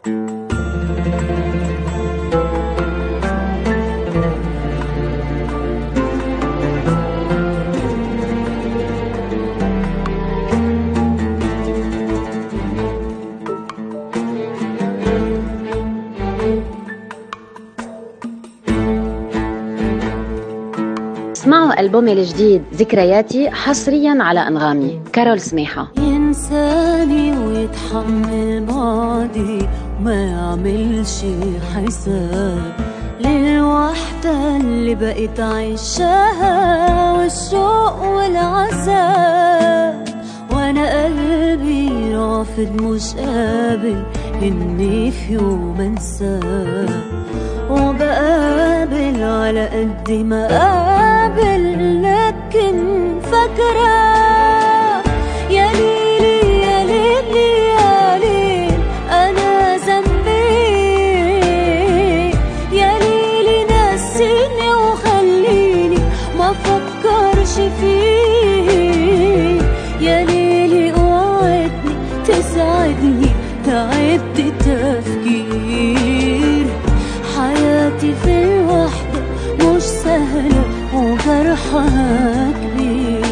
اسمعوا ألبومي الجديد ذكرياتي حصريا على أنغامي كارول سميحة ينساني ويتحمل بعدي وما يعملش حساب للوحدة اللي بقيت عايشاها والشوق والعذاب وانا قلبي رافض مش قابل اني في يوم انساه وبقابل على قد ما قابل لكن فاكرة يا ليلي يا ليلي يا ليل أنا ذنبي يا ليلي نسيني وخليني ما فكرش فيه يا ليلي اوعدني تساعدني تعبت تفكير حياتي في الوحدة مش سهلة وجرحها كبير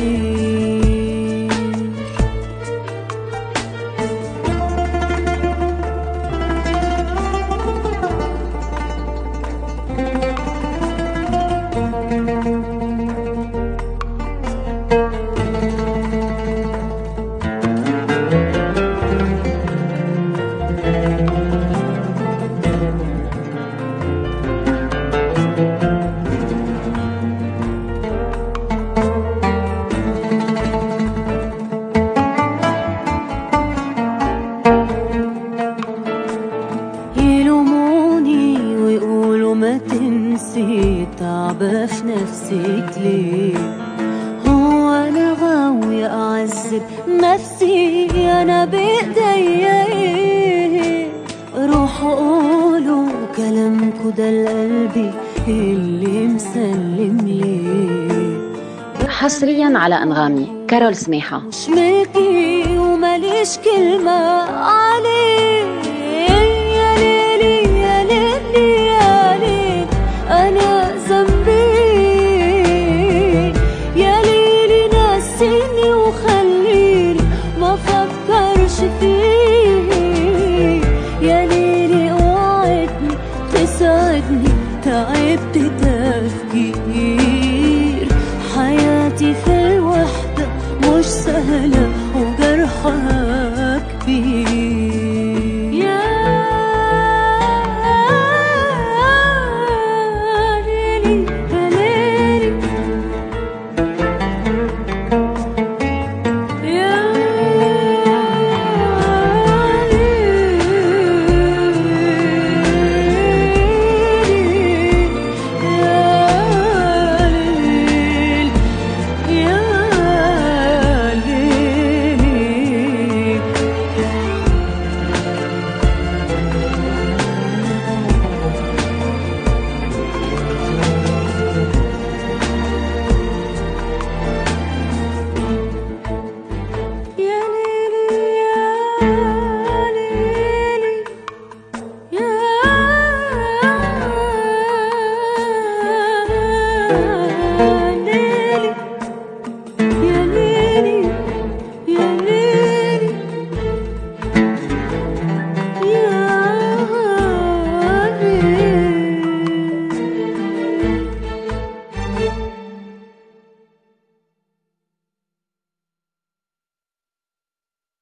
يلوموني ويقولوا ما تنسي تعبة في نفسك ليه هو انا غاوية اعذب نفسي انا بايديا ايه روحوا قولوا كلامكوا ده لقلبي اللي مسلم ليه حصريا على أنغامي كارول سميحة مش ملكي وماليش كلمة عليه